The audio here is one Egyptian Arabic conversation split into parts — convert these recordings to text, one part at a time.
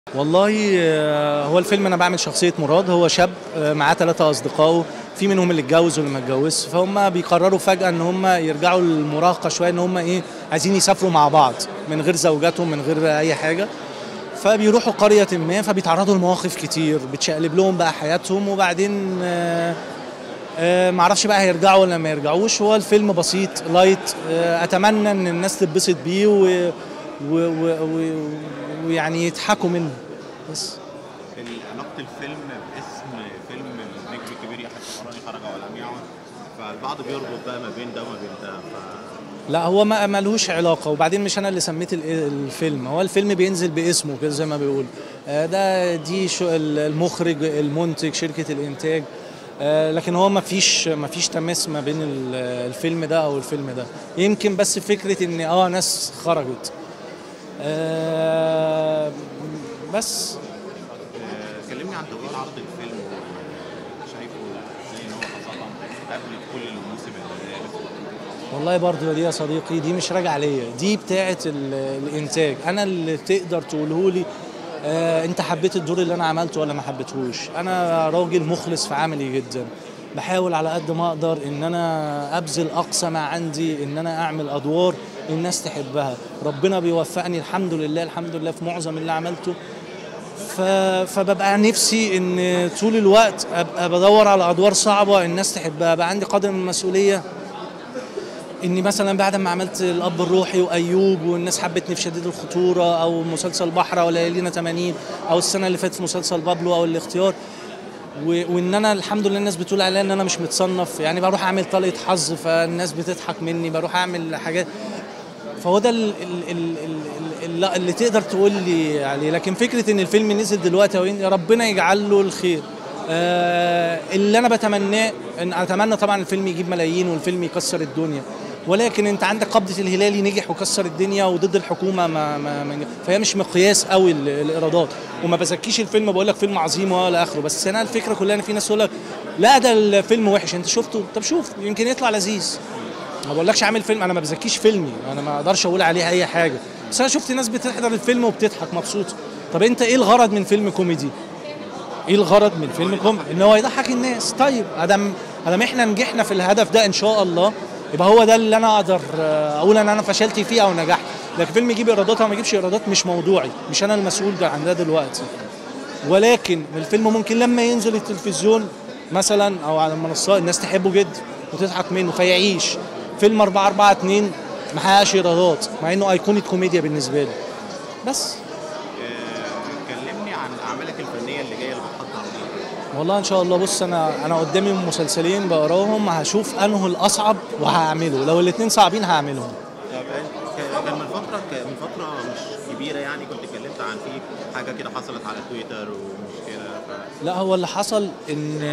والله آه، هو الفيلم انا بعمل شخصيه مراد هو شاب آه، معاه ثلاثه اصدقائه في منهم اللي اتجوز واللي ما اتجوزش فهم بيقرروا فجاه ان هم يرجعوا للمراهقه شويه ان هم ايه عايزين يسافروا مع بعض من غير زوجاتهم من غير اي حاجه فبيروحوا قريه ما فبيتعرضوا لمواقف كتير بتشقلب لهم بقى حياتهم وبعدين آه، آه، معرفش بقى هيرجعوا ولا ما يرجعوش هو الفيلم بسيط لايت آه، اتمنى ان الناس تتبسط بيه و... و... و... و... ويعني يضحكوا منه بس علاقة الفيلم باسم فيلم النجم الكبير يحيى الفخراني خرج ولم يعد فالبعض بيربط بقى ما بين ده وما بين ده ف... لا هو ما ملهوش علاقه وبعدين مش انا اللي سميت ال- الفيلم هو الفيلم بينزل باسمه كده زي ما بيقول آه، ده دي شو المخرج المنتج شركه الانتاج آه، لكن هو ما فيش ما فيش تماس ما بين ال- الفيلم ده او الفيلم ده يمكن بس فكره ان اه ناس خرجت آه، بس آه، كلمني عن تجربة عرض الفيلم شايفه زي ان هو خاصة قبل كل الموسم اللي فات. والله برضو دي يا صديقي دي مش راجعه ليا دي بتاعه ال- الانتاج انا اللي تقدر تقوله لي آه انت حبيت الدور اللي انا عملته ولا ما حبيتهوش انا راجل مخلص في عملي جدا بحاول على قد ما اقدر ان انا ابذل اقصى ما عندي ان انا اعمل ادوار الناس تحبها ربنا بيوفقني الحمد لله الحمد لله في معظم اللي عملته ف... فببقى نفسي ان طول الوقت ابقى بدور على ادوار صعبه الناس تحبها بقى عندي قدر من المسؤوليه اني مثلا بعد ما عملت الاب الروحي وايوب والناس حبتني في شديد الخطوره او مسلسل بحر او ليالينا 80 او السنه اللي فاتت في مسلسل بابلو او الاختيار و- وان انا الحمد لله الناس بتقول عليا ان انا مش متصنف يعني بروح اعمل طلقه حظ فالناس بتضحك مني بروح اعمل حاجات فهو ده ال- ال- ال- ال- ال- اللي تقدر تقول لي عليه لكن فكره ان الفيلم نزل دلوقتي او إن ربنا يجعل له الخير آه اللي انا بتمناه ان اتمنى طبعا الفيلم يجيب ملايين والفيلم يكسر الدنيا ولكن انت عندك قبضه الهلالي نجح وكسر الدنيا وضد الحكومه ما, ما, ما فهي مش مقياس قوي ال- الايرادات وما بزكيش الفيلم بقول لك فيلم عظيم ولا اخره بس انا الفكره كلها ان في ناس تقول لك لا ده الفيلم وحش انت شفته طب شوف يمكن يطلع لذيذ ما بقولكش عامل فيلم انا ما بزكيش فيلمي انا ما اقدرش اقول عليه اي حاجه بس انا شفت ناس بتحضر الفيلم وبتضحك مبسوطه طب انت ايه الغرض من فيلم كوميدي ايه الغرض من فيلم كوميدي ان هو يضحك الناس طيب ادم ادم احنا نجحنا في الهدف ده ان شاء الله يبقى هو ده اللي انا اقدر آه، اقول ان انا فشلت فيه او نجحت لكن فيلم يجيب ايرادات او ما يجيبش ايرادات مش موضوعي مش انا المسؤول ده عن ده دلوقتي ولكن الفيلم ممكن لما ينزل التلفزيون مثلا او على المنصات الناس تحبه جدا وتضحك منه فيعيش فيلم 4 4 2 ما حققش ايرادات مع انه ايقونه كوميديا بالنسبه لي بس آه، كلمني عن اعمالك الفنية اللي جاية اللي بتحضر ليها والله ان شاء الله بص انا انا قدامي مسلسلين بقراهم هشوف انه الاصعب وهعمله لو الاثنين صعبين هعملهم طب ك- كان من فترة ك- من فترة مش كبيرة يعني كنت اتكلمت عن في حاجة كده حصلت على تويتر ومشكلة ف... لا هو اللي حصل ان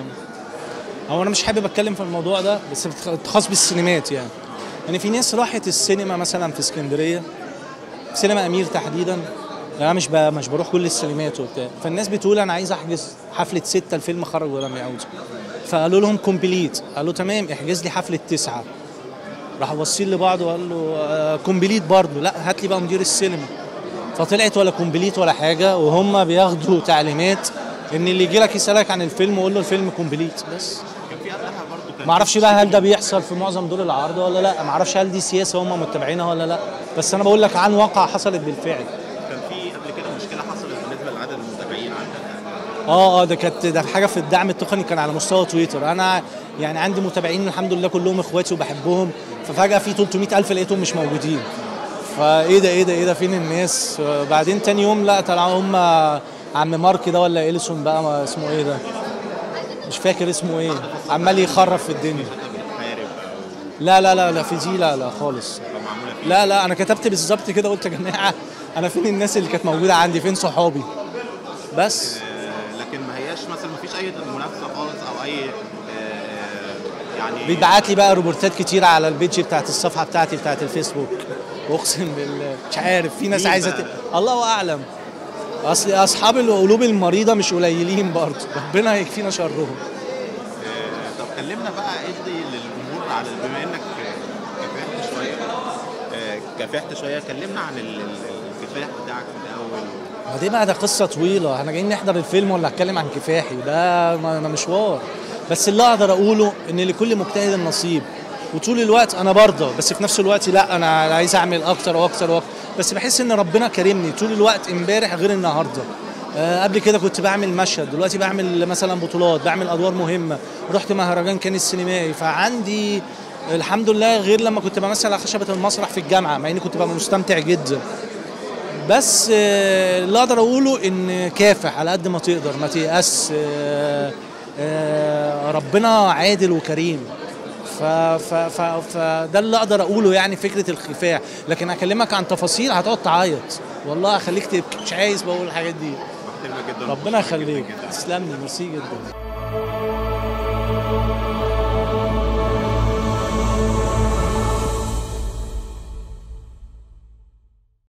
هو انا مش حابب اتكلم في الموضوع ده بس بتخ- خاص بالسينمات يعني يعني في ناس راحت السينما مثلا في اسكندريه في سينما امير تحديدا يعني انا مش ب... مش بروح كل السينمات وبتاع فالناس بتقول انا عايز احجز حفله ستة الفيلم خرج ولم يعود فقالوا لهم كومبليت قالوا تمام احجز لي حفله تسعة راحوا باصين لبعض وقال له آه كومبليت برضه لا هات لي بقى مدير السينما فطلعت ولا كومبليت ولا حاجه وهم بياخدوا تعليمات ان اللي يجي لك يسالك عن الفيلم وقول له الفيلم كومبليت بس كان في قبلها برضه كان ما اعرفش بقى هل ده بيحصل في معظم دور العرض ولا لا ما اعرفش هل دي سياسه هم متبعينها ولا لا بس انا بقول لك عن واقع حصلت بالفعل كان في قبل كده مشكلة حصلت بالنسبة لعدد المتابعين عندك اه اه ده كانت ده حاجه في الدعم التقني كان على مستوى تويتر انا يعني عندي متابعين الحمد لله كلهم اخواتي وبحبهم ففجاه في 300 الف لقيتهم مش موجودين فايه ده ايه ده ايه ده فين الناس آه، بعدين تاني يوم لا طلعوا هم عم مارك ده ولا إليسون بقى ما اسمه ايه ده مش فاكر اسمه ايه عمال يخرب في الدنيا بتحارب او لا لا لا لا في دي لا لا خالص أو معمولة فيه لا لا انا كتبت بالظبط كده قلت يا جماعه انا فين الناس اللي كانت موجوده عندي فين صحابي بس آه، لكن ما هياش مثلا ما فيش اي منافسة خالص او اي آه، يعني بيتبعت لي بقى روبورتات كتيره على البيج بتاعت الصفحه بتاعتي بتاعت الفيسبوك اقسم بالله مش عارف في ناس مين عايزه بقى؟ ت... الله اعلم اصل اصحاب القلوب المريضه مش قليلين برضه ربنا يكفينا شرهم آه، طب كلمنا بقى ادي للجمهور على بما انك كافحت شويه آه، كافحت شويه كلمنا عن ال- ال- الكفاح بتاعك في الاول ما دي بقى ده قصه طويله احنا جايين نحضر الفيلم ولا اتكلم عن كفاحي ده ما- ما مشوار بس اللي اقدر اقوله ان لكل مجتهد نصيب وطول الوقت انا برضى بس في نفس الوقت لا انا عايز اعمل اكتر واكتر واكتر بس بحس ان ربنا كرمني طول الوقت امبارح غير النهارده آه، قبل كده كنت بعمل مشهد دلوقتي بعمل مثلا بطولات بعمل ادوار مهمه رحت مهرجان كان السينمائي فعندي الحمد لله غير لما كنت بمثل على خشبه المسرح في الجامعه مع اني كنت ببقى مستمتع جدا بس آه، اللي اقدر اقوله ان كافح على قد ما تقدر ما تيأس آه، آه، ربنا عادل وكريم ف ف ف فده اللي اقدر اقوله يعني فكره الكفاح لكن اكلمك عن تفاصيل هتقعد تعيط والله اخليك تبكي مش عايز بقول الحاجات دي بحترمك جدا ربنا وبشكرك جداً يخليك جداً. تسلم لي ميرسي جدا